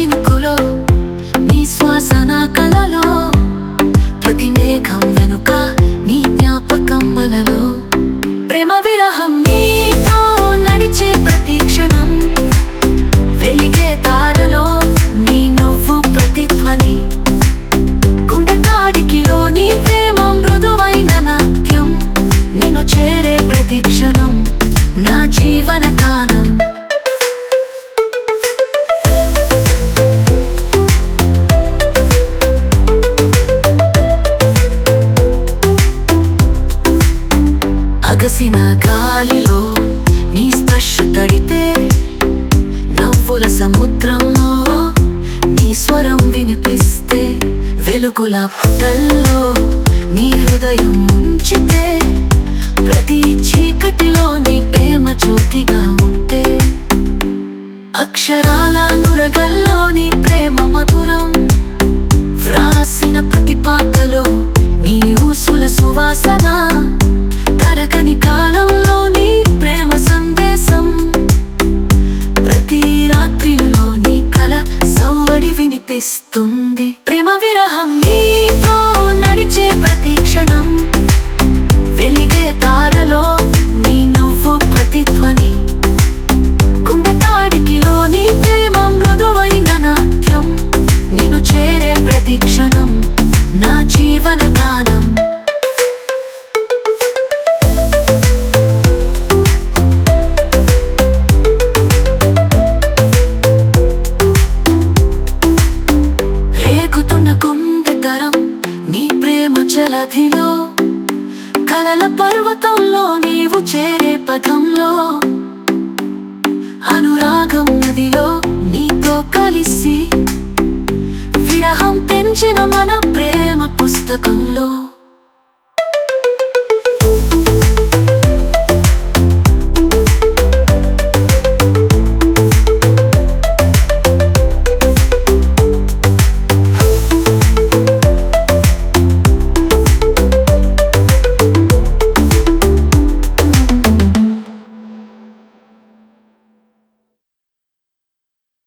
చినుకులో నీ శ్వాస నా కలలో ప్రతి మేఘం వెనుక నీ జ్ఞాపకం వలలో ప్రేమ విరహం నీతో నడిచే ప్రతి క్షణం వెలిగే తారలో నీ నవ్వు ప్రతిధ్వని గుండెకాడికిలో నీ ప్రేమ మృదువైన నాట్యం నిన్ను చేరే ప్రతి క్షణం నా జీవన కాలం అగసిన గాలిలో నీ స్పర్శ తడితే నవ్వుల సముద్రంలో నీ స్వరం వినిపిస్తే వెలుగుల పుటల్లో నీ హృదయం ఉంచితే ప్రతి చీకటిలో నీ ప్రేమ జ్యోతిగా ఉంటే అక్షరాల నురగల్లో నీ ప్రేమ మధురం వ్రాసిన ప్రతి పాటలో నీ ఊసుల సువాసన తరగని కాలంలో నీ ప్రేమ సందేశం ప్రతి రాత్రిలో నీ కల సౌవడి వినిపిస్తుంది ప్రేమ విరహం నీతో నడిచే ప్రతి క్షణం వెలిగే తారలో నీ నువ్వు ప్రతిధ్వని కుండతాడికిలో నీ ప్రేమ మృదువైన నాట్యం నిన్ను చేరే ప్రతి క్షణం నా జీవన గానం రేగుతున్న కుండతరం నీ ప్రేమ జలధిలో కలల పర్వతంలో నీవు చేరే పథంలో అనురాగం నదిలో నీతో కలిసి విరహం పెంచిన మన ప్రేమ